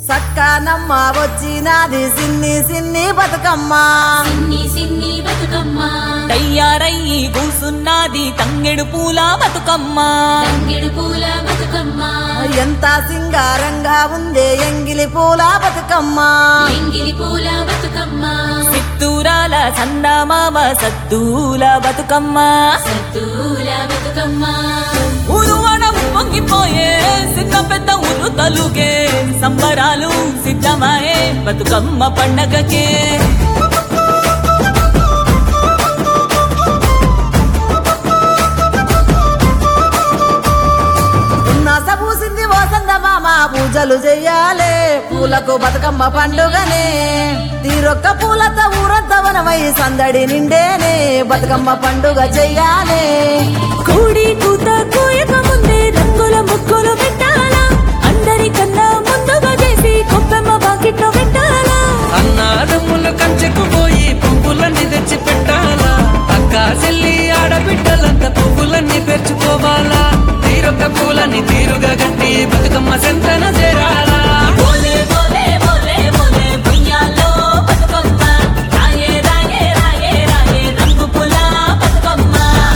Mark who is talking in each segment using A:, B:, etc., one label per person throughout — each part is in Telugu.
A: సక్కనమ్మ వచ్చినది సిన్ని సిన్ని బతుకమ్మ
B: సిన్ని సిన్ని బతుకమ్మ
C: తయ్యారయ్యి కూసున్నది తంగెడు పూల బతుకమ్మ
B: తంగిడు పూల బతుకమ్మ
A: ఎంత సింగారంగా ఉందే ఎంగిలి పూల బతుకమ్మ
B: ఎంగిలి పూల బతుకమ్మ
C: చిత్తూరాల చందమామ సత్తూల బతుకమ్మ
B: సత్తూల బతుకమ్మ
C: ఉరువడం పొంగిపోయే సిద్ధ పెద్ద ఉరు తలుగే సంబరాలు సిద్ధమాయే బతుకమ్మ పండగకే
A: నస పూసింది వసంత మామ పూజలు చెయ్యాలే పూలకు బతుకమ్మ పండుగనే తీరొక్క పూలతో ఊరంతా వనమై సందడి నిండేనే బతుకమ్మ పండుగ చెయ్యాలే
C: కూడి కూత కూయక ముందే రంగుల ముగ్గులు పెట్టాలా అందరికన్నా ముందుగా చేసి కొబ్బెమ్మ బాకెట్లో పెట్టాలా
D: అన్నాదమ్ములు కంచెకు పోయి పువ్వులన్నీ తెచ్చి పెట్టాలా అక్క చెల్లి ఆడబిడ్డలంతా పువ్వులన్నీ పెంచుకోవాలా తీరొక్క పూలని తీరుగా గట్టి బతుకమ్మ సెంతన చేరాలా
C: బోలే బోలే బోలే బోలే భుయ్యాలో బతుకమ్మ రాయే రాయే రాయే రాయే రంగు పుల బతుకమ్మ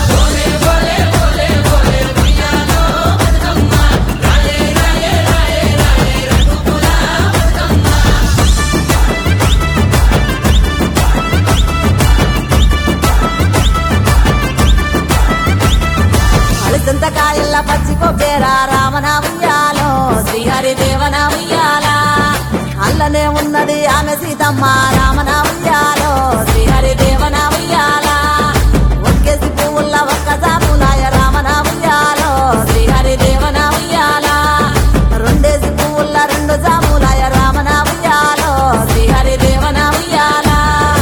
A: అలసంత కాయల్ల పచ్చి కొబ్బేరా రామన ఉయ్యాలో శ్రీహరి దేవన ఉయ్యాలా అల్లనే ఉన్నది ఆమె సీతమ్మ రామన ఉయ్యాలో శ్రీహరి దేవన ఉయ్యాలా ఒక్కేసి పువ్వుల్ల ఒక్క జాములాయ రామన ఉయ్యాలో శ్రీహరి దేవన ఉయ్యాలా రెండేసి పువ్వుల్ల రెండు జాములాయ రామన ఉయ్యాలో శ్రీహరి దేవన ఉయ్యాలా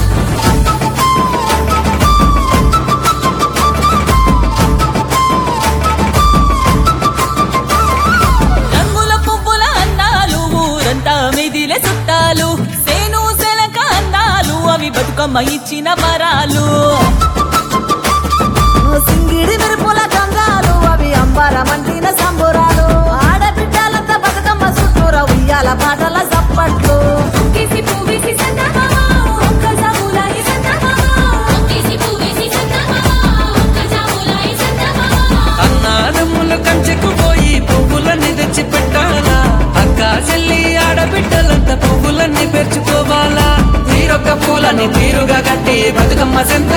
C: రంగుల పువ్వుల అన్నాలు ఊరంతా మిదిలే చుట్టాలు సేను సెలక అన్నాలు అవి బతుకమ్మ ఇచ్చిన వరాలు
A: సింగిడి మెరుపుల గంగాలు అవి అంబరమంటిన సంబురాలు ఆడబిడ్డలంతా బతుకమ్మ చుట్టూర ఉయ్యాల పాటల చప్పట్లు
C: ఒక్కేసి పువ్వేసి సందమామ, ఒక్క జాములాయి సందమామ.
B: ఒక్కేసి పువ్వేసి సందమామ, ఒక్క జాములాయి సందమామ.
D: అన్నాదమ్ములు కంచెకు పోయి పువ్వులన్నీ తెచ్చి పెట్టాలా అక్క చెల్లి ఆడబిడ్డలంతా పువ్వులన్నీ పెంచుకోవాలా తీరొక్క పూలని తీరుగా గట్టి బతుకమ్మ సెంత